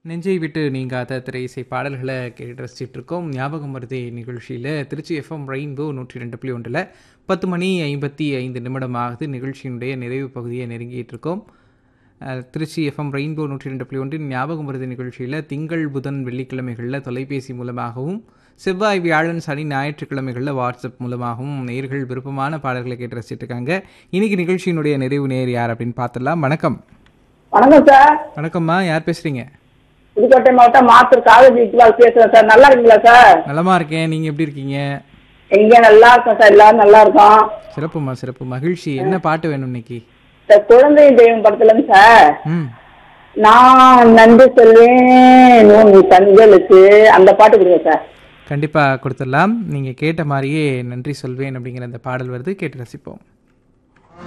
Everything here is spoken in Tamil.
நெஞ்சை விட்டு நீங்காத திரை இசை பாடல்களை கேட்டு ரசிச்சிட்டு இருக்கோம் ஞாபகம் மருதி நிகழ்ச்சியில் திருச்சி எஃப்எம் ரெயின்போ நூற்றி ரெண்டு புள்ளி ஒன்றில் பத்து மணி ஐம்பத்தி ஐந்து நிமிடம் ஆகுது நிகழ்ச்சியினுடைய நிறைவு பகுதியை நெருங்கிட்டு இருக்கோம் அஹ், திருச்சி எஃப்எம் ரெயின்போ நூற்றி ரெண்டு புள்ளி ஒன்றின் ஞாபகம் மருதி நிகழ்ச்சியில் திங்கள் புதன் வெள்ளிக்கிழமைகளில் தொலைபேசி மூலமாகவும் செவ்வாய் வியாழன் சனி ஞாயிற்றுக்கிழமைகளில் வாட்ஸ்அப் மூலமாகவும் நேர்கள் விருப்பமான பாடல்களை கேட்டு ரசிச்சிட்டு இருக்காங்க இன்னைக்கு நிகழ்ச்சியினுடைய நிறைவு நேர் யார் அப்படின்னு பார்த்துடலாம் வணக்கம் வணக்கம் சார் வணக்கம்மா யார் பேசுறீங்க புதுக்கோட்டை மாவட்டம் மாத்தூர் காலேஜ் இக்பால் பேசுறேன் சார் நல்லா இருக்கீங்களா சார் நலமா இருக்கேன் நீங்க எப்படி இருக்கீங்க இங்க நல்லா இருக்கோம் சார் எல்லாரும் நல்லா இருக்கோம் சிறப்புமா சிறப்பு மகிழ்ச்சி என்ன பாட்டு வேணும் இன்னைக்கு சார் குழந்தை தெய்வம் படத்துல இருந்து சார் ம் நான் நன்றி சொல்வேன் உன் கண்களுக்கு அந்த பாட்டு கொடுங்க சார் கண்டிப்பா கொடுத்துடலாம் நீங்க கேட்ட மாதிரியே நன்றி சொல்வேன் அப்படிங்கிற அந்த பாடல் வருது கேட்டு ரசிப்போம்